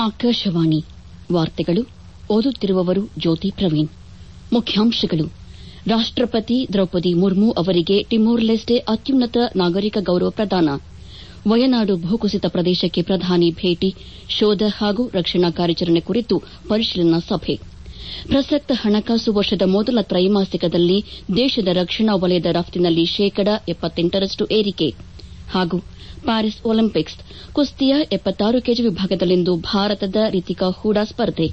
ಆಕಾಶವಾಣಿ ವಾರ್ತೆಗಳು ಓದುತ್ತಿರುವವರು ಜ್ಯೋತಿ ಪ್ರವೀಣ್ ಮುಖ್ಯಾಂಶಗಳು ರಾಷ್ಟಪತಿ ದ್ರೌಪದಿ ಮುರ್ಮು ಅವರಿಗೆ ಟಿಮೋರ್ ಲೆಸ್ಟೆ ಅತ್ಯುನ್ನತ ನಾಗರಿಕ ಗೌರವ ಪ್ರದಾನ ವಯನಾಡು ಭೂಕುಸಿತ ಪ್ರದೇಶಕ್ಕೆ ಪ್ರಧಾನಿ ಭೇಟಿ ಶೋಧ ಹಾಗೂ ರಕ್ಷಣಾ ಕಾರ್ಯಾಚರಣೆ ಕುರಿತು ಪರಿಶೀಲನಾ ಸಭೆ ಪ್ರಸಕ್ತ ಹಣಕಾಸು ವರ್ಷದ ಮೊದಲ ತ್ರೈಮಾಸಿಕದಲ್ಲಿ ದೇಶದ ರಕ್ಷಣಾ ವಲಯದ ರಫ್ತಿನಲ್ಲಿ ಶೇಕಡಾ ರಷ್ಟು ಏರಿಕೆ ಹಾಗೂ ಪ್ಯಾರಿಸ್ ಒಲಿಂಪಿಕ್ಸ್ ಕುಸ್ತಿಯ ಕೆಜಿ ವಿಭಾಗದಲ್ಲಿಂದು ಭಾರತದ ರಿತಿಕಾ ಹೂಡಾ ಸ್ಪರ್ಧೆ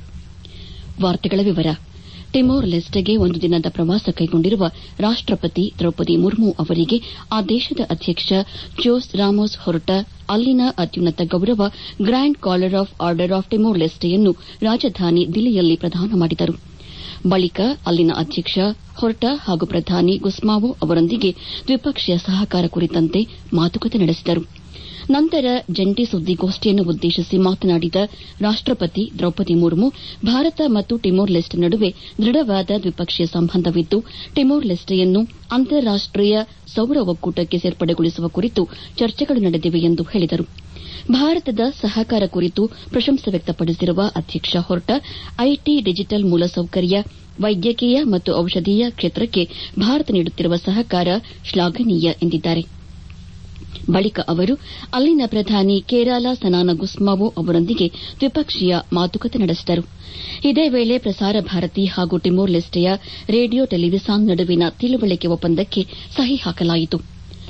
ಟಿಮೋರ್ ಲೆಸ್ಟೆಗೆ ಒಂದು ದಿನದ ಪ್ರವಾಸ ಕೈಗೊಂಡಿರುವ ರಾಷ್ಟಪತಿ ದ್ರೌಪದಿ ಮುರ್ಮು ಅವರಿಗೆ ಆ ದೇಶದ ಅಧ್ಯಕ್ಷ ಜೋಸ್ ರಾಮೋಸ್ ಹೊರಟ ಅಲ್ಲಿನ ಅತ್ಯುನ್ನತ ಗೌರವ grand collar of order of Timor ಲೆಸ್ಟೆಯನ್ನು ರಾಜಧಾನಿ ದಿಲ್ಲಿಯಲ್ಲಿ ಪ್ರದಾನ ಮಾಡಿದರು ಬಳಿಕ ಅಲ್ಲಿನ ಅಧ್ಯಕ್ಷ ಹೊರಟ ಹಾಗೂ ಪ್ರಧಾನಿ ಗುಸ್ಮಾವೋ ಅವರೊಂದಿಗೆ ದ್ವಿಪಕ್ಷೀಯ ಸಹಕಾರ ಕುರಿತಂತೆ ಮಾತುಕತೆ ನಡೆಸಿದರು ನಂತರ ಜಂಟಿ ಸುದ್ದಿಗೋಷ್ಠಿಯನ್ನು ಉದ್ದೇಶಿಸಿ ಮಾತನಾಡಿದ ರಾಷ್ಟಪತಿ ದ್ರೌಪದಿ ಮುರ್ಮು ಭಾರತ ಮತ್ತು ಟಿಮೋರ್ ಲೆಸ್ಟೆ ನಡುವೆ ದೃಢವಾದ ದ್ವಿಪಕ್ಷೀಯ ಸಂಬಂಧವಿದ್ದು ಟಿಮೋರ್ ಲೆಸ್ಟೆಯನ್ನು ಅಂತಾರಾಷ್ಟೀಯ ಸೌರ ಒಕ್ಕೂಟಕ್ಕೆ ಸೇರ್ಪಡೆಗೊಳಿಸುವ ಕುರಿತು ಚರ್ಚೆಗಳು ನಡೆದಿವೆ ಎಂದು ಹೇಳಿದರು ಭಾರತದ ಸಹಕಾರ ಕುರಿತು ಪ್ರಶಂಸೆ ವ್ಯಕ್ತಪಡಿಸಿರುವ ಅಧ್ಯಕ್ಷ ಹೊರಟ ಐಟಿ ಡಿಜಿಟಲ್ ಮೂಲಸೌಕರ್ಯ ವೈದ್ಯಕೀಯ ಮತ್ತು ಔಷಧೀಯ ಕ್ಷೇತ್ರಕ್ಕೆ ಭಾರತ ನೀಡುತ್ತಿರುವ ಸಹಕಾರ ಶ್ಲಾಘನೀಯ ಎಂದಿದ್ದಾರೆ ಬಳಿಕ ಅವರು ಅಲ್ಲಿನ ಪ್ರಧಾನಿ ಕೇರಾಲ ಸನಾನ ಗುಸ್ಮಾವೋ ಅವರೊಂದಿಗೆ ದ್ವಿಪಕ್ಷೀಯ ಮಾತುಕತೆ ನಡೆಸಿದರು ಇದೇ ವೇಳೆ ಪ್ರಸಾರ ಭಾರತಿ ಹಾಗೂ ಟಿಮೋರ್ ಲೆಸ್ಟೆಯ ರೇಡಿಯೋ ಟೆಲಿವಿಸಾನ್ ನಡುವಿನ ತಿಳುವಳಿಕೆ ಒಪ್ಪಂದಕ್ಕೆ ಸಹಿ ಹಾಕಲಾಯಿತು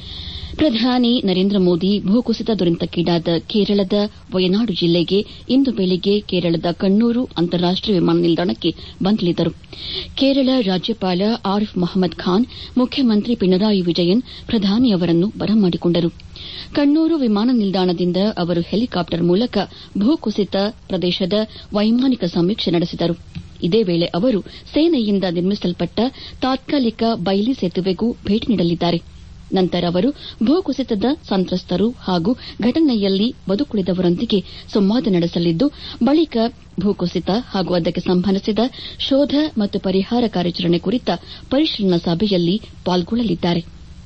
ಪ್ರಧಾನಿ ನರೇಂದ್ರ ಮೋದಿ ಭೂಕುಸಿತ ದುರಂತಕ್ಕೀಡಾದ ಕೇರಳದ ವಯನಾಡು ಜಿಲ್ಲೆಗೆ ಇಂದು ಬೆಳಿಗ್ಗೆ ಕೇರಳದ ಕಣ್ಣೂರು ಅಂತಾರಾಷ್ಟೀಯ ವಿಮಾನ ನಿಲ್ದಾಣಕ್ಕೆ ಬಂದಿಳಿದರು ಕೇರಳ ರಾಜ್ಯಪಾಲ ಆರಿಫ್ ಮೊಹಮ್ಮದ್ ಖಾನ್ ಮುಖ್ಯಮಂತ್ರಿ ಪಿಣರಾಯಿ ವಿಜಯನ್ ಪ್ರಧಾನಿಯವರನ್ನು ಬರಮಾಡಿಕೊಂಡರು ಕಣ್ಣೂರು ವಿಮಾನ ನಿಲ್ದಾಣದಿಂದ ಅವರು ಹೆಲಿಕಾಪ್ಟರ್ ಮೂಲಕ ಭೂಕುಸಿತ ಪ್ರದೇಶದ ವೈಮಾನಿಕ ಸಮೀಕ್ಷೆ ನಡೆಸಿದರು ಇದೇ ವೇಳೆ ಅವರು ಸೇನೆಯಿಂದ ನಿರ್ಮಿಸಲ್ಪಟ್ಟ ತಾತ್ಕಾಲಿಕ ಬೈಲಿ ಸೇತುವೆಗೂ ಭೇಟಿ ನೀಡಲಿದ್ದಾರೆ ನಂತರ ಅವರು ಭೂಕುಸಿತದ ಸಂತ್ರಸ್ತರು ಹಾಗೂ ಘಟನೆಯಲ್ಲಿ ಬದುಕುಳಿದವರೊಂದಿಗೆ ಸಂವಾದ ನಡೆಸಲಿದ್ದು ಬಳಿಕ ಭೂಕುಸಿತ ಹಾಗೂ ಅದಕ್ಕೆ ಸಂಬಂಧಿಸಿದ ಶೋಧ ಮತ್ತು ಪರಿಹಾರ ಕಾರ್ಯಾಚರಣೆ ಕುರಿತ ಪರಿಶೀಲನಾ ಸಭೆಯಲ್ಲಿ ಪಾಲ್ಗೊಳ್ಳಲಿದ್ದಾರೆ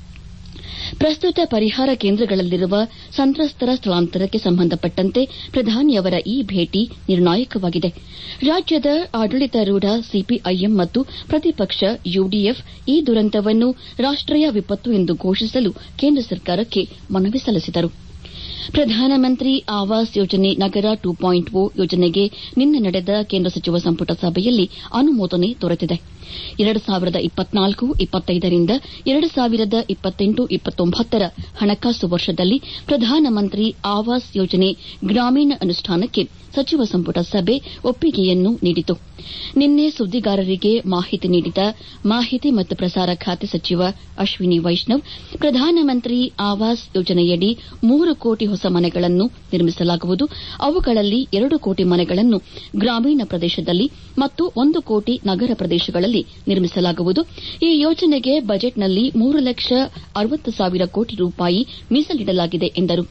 ಪ್ರಸ್ತುತ ಪರಿಹಾರ ಕೇಂದ್ರಗಳಲ್ಲಿರುವ ಸಂತ್ರಸ್ತರ ಸ್ಥಳಾಂತರಕ್ಕೆ ಸಂಬಂಧಪಟ್ಟಂತೆ ಪ್ರಧಾನಿಯವರ ಈ ಭೇಟಿ ನಿರ್ಣಾಯಕವಾಗಿದೆ ರಾಜ್ಯದ ಆಡಳಿತಾರೂಢ ಸಿಪಿಐಎಂ ಮತ್ತು ಪ್ರತಿಪಕ್ಷ ಯುಡಿಎಫ್ ಈ ದುರಂತವನ್ನು ರಾಷ್ಟೀಯ ವಿಪತ್ತು ಎಂದು ಘೋಷಿಸಲು ಕೇಂದ್ರ ಸರ್ಕಾರಕ್ಕೆ ಮನವಿ ಸಲ್ಲಿಸಿದರು ಪ್ರಧಾನಮಂತ್ರಿ ಆವಾಸ್ ಯೋಜನೆ ನಗರ ಟು ಪಾಯಿಂಟ್ ಓ ಯೋಜನೆಗೆ ನಿನ್ನೆ ನಡೆದ ಕೇಂದ್ರ ಸಚಿವ ಸಂಪುಟ ಸಭೆಯಲ್ಲಿ ಅನುಮೋದನೆ ದೊರೆತಿದೆ ಎರಡು ಸಾವಿರದ ಇಪ್ಪತ್ನಾಲ್ಕು ಇಪ್ಪತ್ತೈದರಿಂದ ಎರಡು ಸಾವಿರದ ಇಪ್ಪತ್ತೆಂಟು ಇಪ್ಪತ್ತೊಂಬತ್ತರ ಹಣಕಾಸು ವರ್ಷದಲ್ಲಿ ಪ್ರಧಾನಮಂತ್ರಿ ಆವಾಸ್ ಯೋಜನೆ ಗ್ರಾಮೀಣ ಅನುಷ್ಠಾನಕ್ಕೆ ಸಚಿವ ಸಂಪುಟ ಸಭೆ ಒಪ್ಪಿಗೆಯನ್ನು ನೀಡಿತು ನಿನ್ನೆ ಸುದ್ದಿಗಾರರಿಗೆ ಮಾಹಿತಿ ನೀಡಿದ ಮಾಹಿತಿ ಮತ್ತು ಪ್ರಸಾರ ಖಾತೆ ಸಚಿವ ಅಶ್ವಿನಿ ವೈಷ್ಣವ್ ಪ್ರಧಾನಮಂತ್ರಿ ಆವಾಸ್ ಯೋಜನೆಯಡಿ ಮೂರು ಕೋಟಿ ಹೊಸ ಮನೆಗಳನ್ನು ನಿರ್ಮಿಸಲಾಗುವುದು ಅವುಗಳಲ್ಲಿ ಎರಡು ಕೋಟಿ ಮನೆಗಳನ್ನು ಗ್ರಾಮೀಣ ಪ್ರದೇಶದಲ್ಲಿ ಮತ್ತು ಒಂದು ಕೋಟಿ ನಗರ ಪ್ರದೇಶಗಳಲ್ಲಿ ನಿರ್ಮಿಸಲಾಗುವುದು ಈ ಯೋಜನೆಗೆ ಬಜೆಟ್ನಲ್ಲಿ ಮೂರು ಲಕ್ಷ ಅರವತ್ತು ಸಾವಿರ ಕೋಟಿ ರೂಪಾಯಿ ಮೀಸಲಿಡಲಾಗಿದೆ ಎಂದರು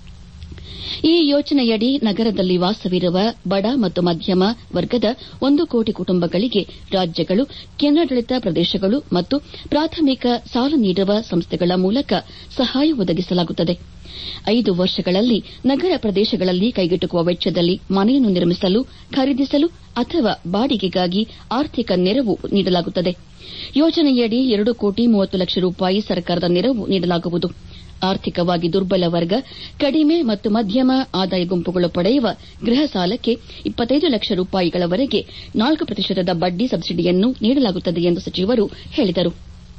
ಈ ಯೋಜನೆಯಡಿ ನಗರದಲ್ಲಿ ವಾಸವಿರುವ ಬಡ ಮತ್ತು ಮಧ್ಯಮ ವರ್ಗದ ಒಂದು ಕೋಟಿ ಕುಟುಂಬಗಳಿಗೆ ರಾಜ್ಯಗಳು ಕೇಂದ್ರಾಡಳಿತ ಪ್ರದೇಶಗಳು ಮತ್ತು ಪ್ರಾಥಮಿಕ ಸಾಲ ನೀಡುವ ಸಂಸ್ಥೆಗಳ ಮೂಲಕ ಸಹಾಯ ಒದಗಿಸಲಾಗುತ್ತದೆ ಐದು ವರ್ಷಗಳಲ್ಲಿ ನಗರ ಪ್ರದೇಶಗಳಲ್ಲಿ ಕೈಗೆಟುಕುವ ವೆಚ್ಚದಲ್ಲಿ ಮನೆಯನ್ನು ನಿರ್ಮಿಸಲು ಖರೀದಿಸಲು ಅಥವಾ ಬಾಡಿಗೆಗಾಗಿ ಆರ್ಥಿಕ ನೆರವು ನೀಡಲಾಗುತ್ತದೆ ಯೋಜನೆಯಡಿ ಎರಡು ಕೋಟಿ ಮೂವತ್ತು ಲಕ್ಷ ರೂಪಾಯಿ ಸರ್ಕಾರದ ನೆರವು ನೀಡಲಾಗುವುದು ಆರ್ಥಿಕವಾಗಿ ದುರ್ಬಲ ವರ್ಗ ಕಡಿಮೆ ಮತ್ತು ಮಧ್ಯಮ ಆದಾಯ ಗುಂಪುಗಳು ಪಡೆಯುವ ಗೃಹ ಸಾಲಕ್ಕೆ ಇಪ್ಪತ್ತೈದು ಲಕ್ಷ ರೂಪಾಯಿಗಳವರೆಗೆ ನಾಲ್ಕು ಪ್ರತಿಶತದ ಬಡ್ಡಿ ಸಬ್ಸಿಡಿಯನ್ನು ನೀಡಲಾಗುತ್ತದೆ ಎಂದು ಸಚಿವರು ಹೇಳಿದರು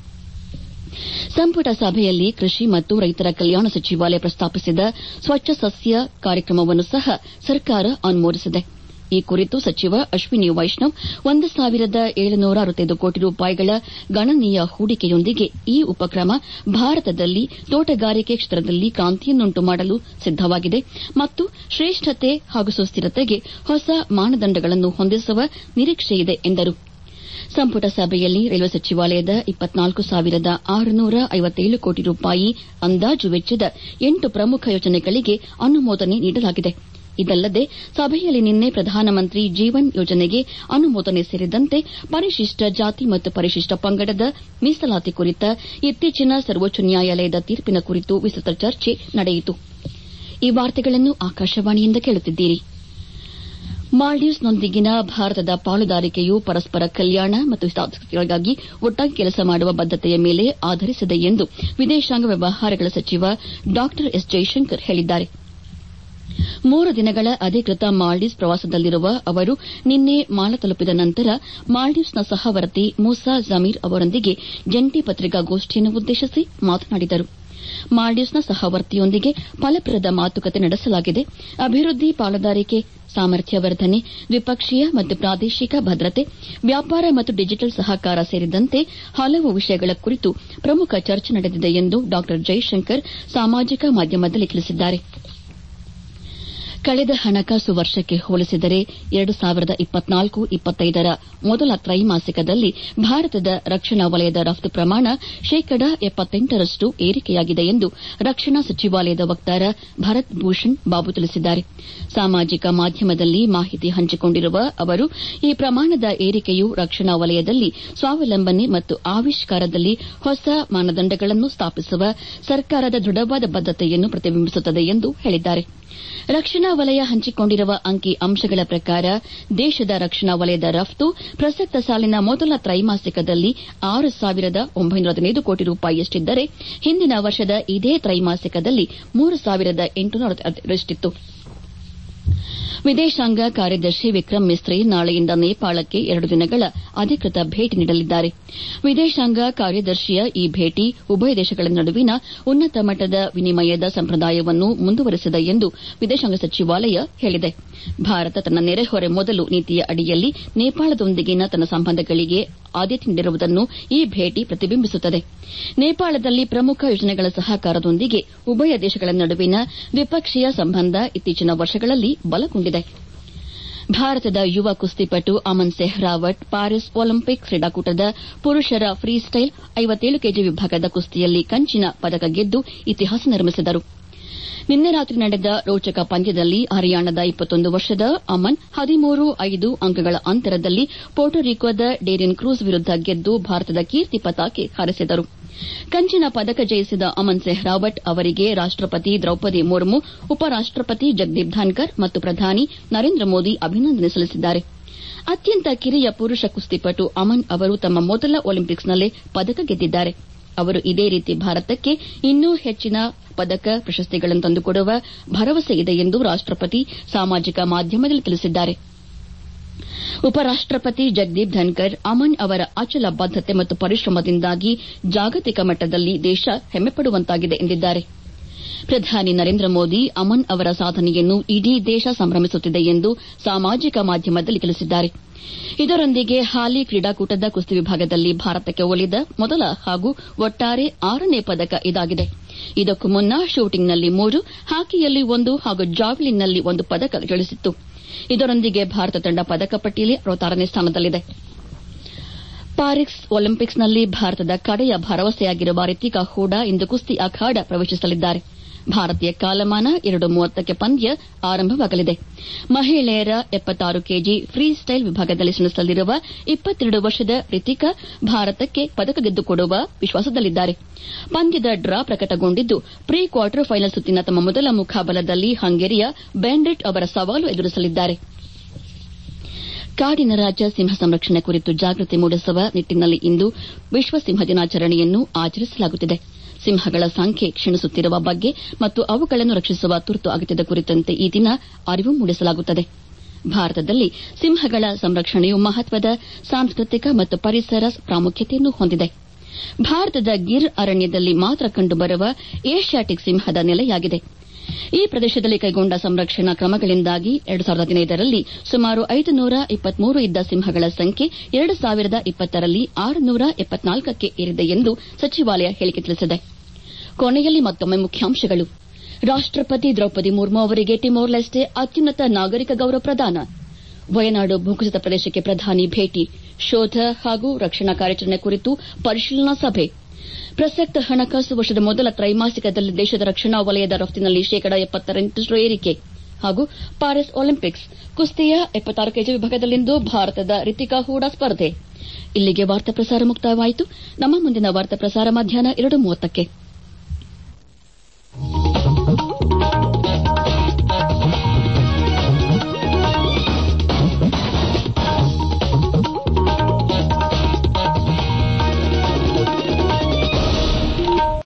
ಸಂಪುಟ ಸಭೆಯಲ್ಲಿ ಕೃಷಿ ಮತ್ತು ರೈತರ ಕಲ್ಯಾಣ ಸಚಿವಾಲಯ ಪ್ರಸ್ತಾಪಿಸಿದ ಸ್ವಚ್ಛ ಸಸ್ಯ ಕಾರ್ಯಕ್ರಮವನ್ನು ಸಹ ಸರ್ಕಾರ ಅನುಮೋದಿಸಿದೆ ಈ ಕುರಿತು ಸಚಿವ ಅಶ್ವಿನಿ ವೈಷ್ಣವ್ ಒಂದು ಸಾವಿರದ ಏಳುನೂರ ಅರವತ್ತೈದು ಕೋಟಿ ರೂಪಾಯಿಗಳ ಗಣನೀಯ ಹೂಡಿಕೆಯೊಂದಿಗೆ ಈ ಉಪಕ್ರಮ ಭಾರತದಲ್ಲಿ ತೋಟಗಾರಿಕೆ ಕ್ಷೇತ್ರದಲ್ಲಿ ಕ್ರಾಂತಿಯನ್ನುಂಟು ಮಾಡಲು ಸಿದ್ದವಾಗಿದೆ ಮತ್ತು ಶ್ರೇಷ್ಠತೆ ಹಾಗೂ ಸುಸ್ಥಿರತೆಗೆ ಹೊಸ ಮಾನದಂಡಗಳನ್ನು ಹೊಂದಿಸುವ ನಿರೀಕ್ಷೆಯಿದೆ ಎಂದರು ಸಂಪುಟ ಸಭೆಯಲ್ಲಿ ರೈಲ್ವೆ ಸಚಿವಾಲಯದ ಇಪ್ಪತ್ನಾಲ್ಕು ಸಾವಿರದ ಆರುನೂರ ಐವತ್ತೇಳು ಕೋಟಿ ರೂಪಾಯಿ ಅಂದಾಜು ವೆಚ್ಚದ ಎಂಟು ಪ್ರಮುಖ ಯೋಜನೆಗಳಿಗೆ ಅನುಮೋದನೆ ನೀಡಲಾಗಿದೆ ಇದಲ್ಲದೆ ಸಭೆಯಲ್ಲಿ ನಿನ್ನೆ ಪ್ರಧಾನಮಂತ್ರಿ ಜೀವನ್ ಯೋಜನೆಗೆ ಅನುಮೋದನೆ ಸೇರಿದಂತೆ ಪರಿಶಿಷ್ಟ ಜಾತಿ ಮತ್ತು ಪರಿಶಿಷ್ಟ ಪಂಗಡದ ಮೀಸಲಾತಿ ಕುರಿತ ಇತ್ತೀಚಿನ ಸರ್ವೋಚ್ಚ ನ್ಯಾಯಾಲಯದ ತೀರ್ಪಿನ ಕುರಿತು ವಿಸ್ತೃತ ಚರ್ಚೆ ನಡೆಯಿತು ಮಾಲ್ಡೀವ್ಸ್ನೊಂದಿಗಿನ ಭಾರತದ ಪಾಲುದಾರಿಕೆಯು ಪರಸ್ಪರ ಕಲ್ಯಾಣ ಮತ್ತು ಹಿತಾಸಕ್ತಿಗಳಿಗಾಗಿ ಒಟ್ಟಾಗಿ ಕೆಲಸ ಮಾಡುವ ಬದ್ದತೆಯ ಮೇಲೆ ಆಧರಿಸಿದೆ ಎಂದು ವಿದೇಶಾಂಗ ವ್ಯವಹಾರಗಳ ಸಚಿವ ಡಾ ಎಸ್ ಜೈಶಂಕರ್ ಹೇಳಿದ್ದಾರೆ ಮೂರು ದಿನಗಳ ಅಧಿಕೃತ ಮಾಲ್ಡೀವ್ಸ್ ಪ್ರವಾಸದಲ್ಲಿರುವ ಅವರು ನಿನ್ನೆ ಮಾಲ ತಲುಪಿದ ನಂತರ ಮಾಲ್ಡೀವ್ಸ್ನ ಸಹವರ್ತಿ ಮೂಸಾ ಜಮೀರ್ ಅವರೊಂದಿಗೆ ಜಂಟಿ ಪತ್ರಿಕಾಗೋಷ್ಠಿಯನ್ನು ಉದ್ದೇಶಿಸಿ ಮಾತನಾಡಿದರು ಮಾಲ್ಡೀವ್ಸ್ನ ಸಹವರ್ತಿಯೊಂದಿಗೆ ಫಲಪ್ರದ ಮಾತುಕತೆ ನಡೆಸಲಾಗಿದೆ ಅಭಿವೃದ್ಧಿ ಪಾಲುದಾರಿಕೆ ಸಾಮರ್ಥ್ಯ ವರ್ಧನೆ ದ್ವಿಪಕ್ಷೀಯ ಮತ್ತು ಪ್ರಾದೇಶಿಕ ಭದ್ರತೆ ವ್ಯಾಪಾರ ಮತ್ತು ಡಿಜಿಟಲ್ ಸಹಕಾರ ಸೇರಿದಂತೆ ಹಲವು ವಿಷಯಗಳ ಕುರಿತು ಪ್ರಮುಖ ಚರ್ಚೆ ನಡೆದಿದೆ ಎಂದು ಡಾ ಜೈಶಂಕರ್ ಸಾಮಾಜಿಕ ಮಾಧ್ಯಮದಲ್ಲಿ ತಿಳಿಸಿದ್ದಾರೆ ಕಳೆದ ಹಣಕಾಸು ವರ್ಷಕ್ಕೆ ಹೋಲಿಸಿದರೆ ಎರಡು ಸಾವಿರದ ಇಪ್ಪತ್ನಾಲ್ಕು ಇಪ್ಪತ್ತೈದರ ಮೊದಲ ತ್ರೈಮಾಸಿಕದಲ್ಲಿ ಭಾರತದ ರಕ್ಷಣಾ ವಲಯದ ರಫ್ತು ಪ್ರಮಾಣ ಶೇಕಡ ಎಪ್ಪತ್ತೆಂಟರಷ್ಟು ಏರಿಕೆಯಾಗಿದೆ ಎಂದು ರಕ್ಷಣಾ ಸಚಿವಾಲಯದ ವಕ್ತಾರ ಭರತ್ ಭೂಷಣ್ ಬಾಬು ತಿಳಿಸಿದ್ದಾರೆ ಸಾಮಾಜಿಕ ಮಾಧ್ಯಮದಲ್ಲಿ ಮಾಹಿತಿ ಹಂಚಿಕೊಂಡಿರುವ ಅವರು ಈ ಪ್ರಮಾಣದ ಏರಿಕೆಯು ರಕ್ಷಣಾ ವಲಯದಲ್ಲಿ ಸ್ವಾವಲಂಬನೆ ಮತ್ತು ಆವಿಷ್ಕಾರದಲ್ಲಿ ಹೊಸ ಮಾನದಂಡಗಳನ್ನು ಸ್ಥಾಪಿಸುವ ಸರ್ಕಾರದ ದೃಢವಾದ ಬದ್ದತೆಯನ್ನು ಪ್ರತಿಬಿಂಬಿಸುತ್ತದೆ ಎಂದು ಹೇಳಿದ್ದಾರೆ ರಕ್ಷಣಾ ವಲಯ ಹಂಚಿಕೊಂಡಿರುವ ಅಂಕಿ ಅಂಶಗಳ ಪ್ರಕಾರ ದೇಶದ ರಕ್ಷಣಾ ವಲಯದ ರಫ್ತು ಪ್ರಸಕ್ತ ಸಾಲಿನ ಮೊದಲ ತ್ರೈಮಾಸಿಕದಲ್ಲಿ ಆರು ಸಾವಿರದ ಒಂಬೈನೂರ ಹದಿನೈದು ಕೋಟಿ ರೂಪಾಯಿಯಷ್ಟಿದ್ದರೆ ಹಿಂದಿನ ವರ್ಷದ ಇದೇ ತ್ರೈಮಾಸಿಕದಲ್ಲಿ ಮೂರು ಸಾವಿರದ ಎಂಟುನೂರ ರಷ್ಟಿತ್ತು ವಿದೇಶಾಂಗ ಕಾರ್ಯದರ್ಶಿ ವಿಕ್ರಮ್ ಮಿಸ್ತಿ ನಾಳೆಯಿಂದ ನೇಪಾಳಕ್ಕೆ ಎರಡು ದಿನಗಳ ಅಧಿಕೃತ ಭೇಟಿ ನೀಡಲಿದ್ದಾರೆ ವಿದೇಶಾಂಗ ಕಾರ್ಯದರ್ಶಿಯ ಈ ಭೇಟಿ ಉಭಯ ದೇಶಗಳ ನಡುವಿನ ಉನ್ನತ ಮಟ್ಟದ ವಿನಿಮಯದ ಸಂಪ್ರದಾಯವನ್ನು ಮುಂದುವರೆಸಿದೆ ಎಂದು ವಿದೇಶಾಂಗ ಸಚಿವಾಲಯ ಹೇಳಿದೆ ಭಾರತ ತನ್ನ ನೆರೆಹೊರೆ ಮೊದಲು ನೀತಿಯ ಅಡಿಯಲ್ಲಿ ನೇಪಾಳದೊಂದಿಗಿನ ತನ್ನ ಸಂಬಂಧಗಳಿಗೆ ಆದ್ಯತೆ ನೀಡಿರುವುದನ್ನು ಈ ಭೇಟಿ ಪ್ರತಿಬಿಂಬಿಸುತ್ತದೆ ನೇಪಾಳದಲ್ಲಿ ಪ್ರಮುಖ ಯೋಜನೆಗಳ ಸಹಕಾರದೊಂದಿಗೆ ಉಭಯ ದೇಶಗಳ ನಡುವಿನ ದ್ವಿಪಕ್ಷೀಯ ಸಂಬಂಧ ಇತ್ತೀಚಿನ ವರ್ಷಗಳಲ್ಲಿ ಬಲಗೊಂಡಿದೆ ಭಾರತದ ಯುವ ಕುಸ್ತಿಪಟು ಅಮನ್ ಸೆಹ್ರಾವತ್ ಪ್ಯಾರಿಸ್ ಒಲಿಂಪಿಕ್ ಕ್ರೀಡಾಕೂಟದ ಪುರುಷರ ಫ್ರೀಸ್ಟೈಲ್ ಐವತ್ತೇಳು ಕೆಜಿ ವಿಭಾಗದ ಕುಸ್ತಿಯಲ್ಲಿ ಕಂಚಿನ ಪದಕ ಗೆದ್ದು ಇತಿಹಾಸ ನಿರ್ಮಿಸಿದರು ನಿನ್ನೆ ರಾತ್ರಿ ನಡೆದ ರೋಚಕ ಪಂದ್ಯದಲ್ಲಿ ಹರಿಯಾಣದ ಇಪ್ಪತ್ತೊಂದು ವರ್ಷದ ಅಮನ್ ಹದಿಮೂರು ಐದು ಅಂಕಗಳ ಅಂತರದಲ್ಲಿ ಪೋರ್ಟೊರಿಕೋದ ಡೇರಿನ್ ಕ್ರೂಸ್ ವಿರುದ್ದ ಗೆದ್ದು ಭಾರತದ ಕೀರ್ತಿ ಪತಾಕೆ ಹಾರಿಸಿದರು ಕಂಚಿನ ಪದಕ ಜಯಿಸಿದ ಅಮನ್ ಸೆಹ್ರಾವತ್ ಅವರಿಗೆ ರಾಷ್ಟಪತಿ ದ್ರೌಪದಿ ಮುರ್ಮು ಉಪರಾಷ್ಟಪತಿ ಜಗದೀಪ್ ಧನ್ಕರ್ ಮತ್ತು ಪ್ರಧಾನಿ ನರೇಂದ್ರ ಮೋದಿ ಅಭಿನಂದನೆ ಸಲ್ಲಿಸಿದ್ದಾರೆ ಅತ್ಯಂತ ಕಿರಿಯ ಪುರುಷ ಕುಸ್ತಿಪಟು ಅಮನ್ ಅವರು ತಮ್ಮ ಮೊದಲ ಒಲಿಂಪಿಕ್ಸ್ನಲ್ಲೇ ಪದಕ ಗೆದ್ದಿದ್ದಾರೆ ಅವರು ಇದೇ ರೀತಿ ಭಾರತಕ್ಕೆ ಇನ್ನೂ ಹೆಚ್ಚಿನ ಪದಕ ಪ್ರಶಸ್ತಿಗಳನ್ನು ತಂದುಕೊಡುವ ಭರವಸೆ ಇದೆ ಎಂದು ರಾಷ್ಟಪತಿ ಸಾಮಾಜಿಕ ಮಾಧ್ಯಮದಲ್ಲಿ ತಿಳಿಸಿದ್ದಾರೆ ಉಪರಾಷ್ಟಪತಿ ಜಗದೀಪ್ ಧನ್ಕರ್ ಅಮನ್ ಅವರ ಅಚಲ ಬದ್ದತೆ ಮತ್ತು ಪರಿಶ್ರಮದಿಂದಾಗಿ ಜಾಗತಿಕ ಮಟ್ಟದಲ್ಲಿ ದೇಶ ಹೆಮ್ಮೆಪಡುವಂತಾಗಿದೆ ಎಂದಿದ್ದಾರೆ ಪ್ರಧಾನಿ ನರೇಂದ್ರ ಮೋದಿ ಅಮನ್ ಅವರ ಸಾಧನೆಯನ್ನು ಇಡೀ ದೇಶ ಸಂಭ್ರಮಿಸುತ್ತಿದೆ ಎಂದು ಸಾಮಾಜಿಕ ಮಾಧ್ಯಮದಲ್ಲಿ ತಿಳಿಸಿದ್ದಾರೆ ಇದರೊಂದಿಗೆ ಹಾಲಿ ಕ್ರೀಡಾಕೂಟದ ಕುಸ್ತಿ ವಿಭಾಗದಲ್ಲಿ ಭಾರತಕ್ಕೆ ಒಲಿದ ಮೊದಲ ಹಾಗೂ ಒಟ್ಟಾರೆ ಆರನೇ ಪದಕ ಇದಾಗಿದೆ ಇದಕ್ಕೂ ಮುನ್ನ ಶೂಟಿಂಗ್ನಲ್ಲಿ ಮೂರು ಹಾಕಿಯಲ್ಲಿ ಒಂದು ಹಾಗೂ ಜಾವ್ಲಿನ್ನಲ್ಲಿ ಒಂದು ಪದಕ ಗಳಿಸಿತ್ತು ಇದರೊಂದಿಗೆ ಭಾರತ ತಂಡ ಪದಕ ಪಟ್ಟಿಯಲ್ಲಿ ಅರವತ್ತಾರನೇ ಸ್ಥಾನದಲ್ಲಿದೆ ಪ್ಯಾರಿಸ್ ಒಲಿಂಪಿಕ್ಸ್ನಲ್ಲಿ ಭಾರತದ ಕಡೆಯ ಭರವಸೆಯಾಗಿರುವ ರಿತಿಕಾ ಹೂಡಾ ಇಂದು ಕುಸ್ತಿ ಅಖಾಡ ಪ್ರವೇಶಿಸಲಿದ್ದಾರೆ ಭಾರತೀಯ ಕಾಲಮಾನ ಎರಡು ಮೂವತ್ತಕ್ಕೆ ಪಂದ್ಯ ಆರಂಭವಾಗಲಿದೆ ಮಹಿಳೆಯರ ಎಪ್ಪತ್ತಾರು ಕೆಜಿ ಫ್ರೀ ಸ್ಟೈಲ್ ವಿಭಾಗದಲ್ಲಿ ಸೆಣಸಲಿರುವ ಇಪ್ಪತ್ತೆರಡು ವರ್ಷದ ರಿತಿಕಾ ಭಾರತಕ್ಕೆ ಪದಕ ಗೆದ್ದುಕೊಡುವ ವಿಶ್ವಾಸದಲ್ಲಿದ್ದಾರೆ ಪಂದ್ಯದ ಡ್ರಾ ಪ್ರಕಟಗೊಂಡಿದ್ದು ಪ್ರೀ ಕ್ವಾರ್ಟರ್ ಫೈನಲ್ ಸುತ್ತಿನ ತಮ್ಮ ಮೊದಲ ಮುಖಾಬಲದಲ್ಲಿ ಹಂಗೇರಿಯ ಬೆಂಡ್ರಿಟ್ ಅವರ ಸವಾಲು ಎದುರಿಸಲಿದ್ದಾರೆ ಕಾಡಿನ ರಾಜ್ಯ ಸಿಂಹ ಸಂರಕ್ಷಣೆ ಕುರಿತು ಜಾಗೃತಿ ಮೂಡಿಸುವ ನಿಟ್ಟಿನಲ್ಲಿ ಇಂದು ವಿಶ್ವ ಸಿಂಹ ದಿನಾಚರಣೆಯನ್ನು ಆಚರಿಸಲಾಗುತ್ತಿದೆ ಸಿಂಹಗಳ ಸಂಖ್ಯೆ ಕ್ಷೀಣಿಸುತ್ತಿರುವ ಬಗ್ಗೆ ಮತ್ತು ಅವುಗಳನ್ನು ರಕ್ಷಿಸುವ ತುರ್ತು ಅಗತ್ಯದ ಕುರಿತಂತೆ ಈ ದಿನ ಅರಿವು ಮೂಡಿಸಲಾಗುತ್ತದೆ ಭಾರತದಲ್ಲಿ ಸಿಂಹಗಳ ಸಂರಕ್ಷಣೆಯು ಮಹತ್ವದ ಸಾಂಸ್ಕೃತಿಕ ಮತ್ತು ಪರಿಸರ ಪ್ರಾಮುಖ್ಯತೆಯನ್ನು ಹೊಂದಿದೆ ಭಾರತದ ಗಿರ್ ಅರಣ್ಯದಲ್ಲಿ ಮಾತ್ರ ಕಂಡುಬರುವ ಏಷ್ಯಾಟಿಕ್ ಸಿಂಹದ ನೆಲೆಯಾಗಿದೆ ಈ ಪ್ರದೇಶದಲ್ಲಿ ಕೈಗೊಂಡ ಸಂರಕ್ಷಣಾ ಕ್ರಮಗಳಿಂದಾಗಿ ಎರಡು ಸಾವಿರದ ಹದಿನೈದರಲ್ಲಿ ಸುಮಾರು ಐದು ನೂರ ಇಪ್ಪತ್ಮೂರು ಇದ್ದ ಸಿಂಹಗಳ ಸಂಖ್ಯೆ ಎರಡು ಸಾವಿರದ ಇಪ್ಪತ್ತರಲ್ಲಿ ಆರುನೂರ ಎಪ್ಪತ್ನಾಲ್ಕಕ್ಕೆ ಏರಿದೆ ಎಂದು ಸಚಿವಾಲಯ ಹೇಳಿಕೆ ತಿಳಿಸಿದೆ ಕೊನೆಯಲ್ಲಿ ಮತ್ತೊಮ್ಮೆ ಮುಖ್ಯಾಂಶಗಳು ರಾಷ್ಟಪತಿ ದ್ರೌಪದಿ ಮುರ್ಮು ಅವರಿಗೆ ಟಿಮೋರ್ ಲೆಸ್ಟೆ ಅತ್ಯುನ್ನತ ನಾಗರಿಕ ಗೌರವ ಪ್ರದಾನ ವಯನಾಡು ಭೂಕುಸಿತ ಪ್ರದೇಶಕ್ಕೆ ಪ್ರಧಾನಿ ಭೇಟಿ ಶೋಧ ಹಾಗೂ ರಕ್ಷಣಾ ಕಾರ್ಯಾಚರಣೆ ಕುರಿತು ಪರಿಶೀಲನಾ ಸಭೆ ಪ್ರಸಕ್ತ ಹಣಕಾಸು ವರ್ಷದ ಮೊದಲ ತ್ರೈಮಾಸಿಕದಲ್ಲಿ ದೇಶದ ರಕ್ಷಣಾ ವಲಯದ ರಫ್ತಿನಲ್ಲಿ ಶೇಕಡ ಎಪ್ಪತ್ತೆಂಟರಷ್ಟು ಏರಿಕೆ ಹಾಗೂ ಪ್ಯಾರಿಸ್ ಒಲಿಂಪಿಕ್ಸ್ ಕುಸ್ತಿಯ ಎಪ್ಪತ್ತಾರು ಕೆಜಿ ವಿಭಾಗದಲ್ಲಿಂದು ಭಾರತದ ರಿತಿಕಾ ಹೂಡಾ ಸ್ಪರ್ಧೆ ಇಲ್ಲಿಗೆ ವಾರ್ತಾ ಪ್ರಸಾರ ಮುಕ್ತಾಯವಾಯಿತು ನಮ್ಮ ಮುಂದಿನ ವಾರ್ತಾ ಪ್ರಸಾರ ಮಧ್ಯಾಹ್ನ ಎರಡು ಮೂವತ್ತಕ್ಕೆ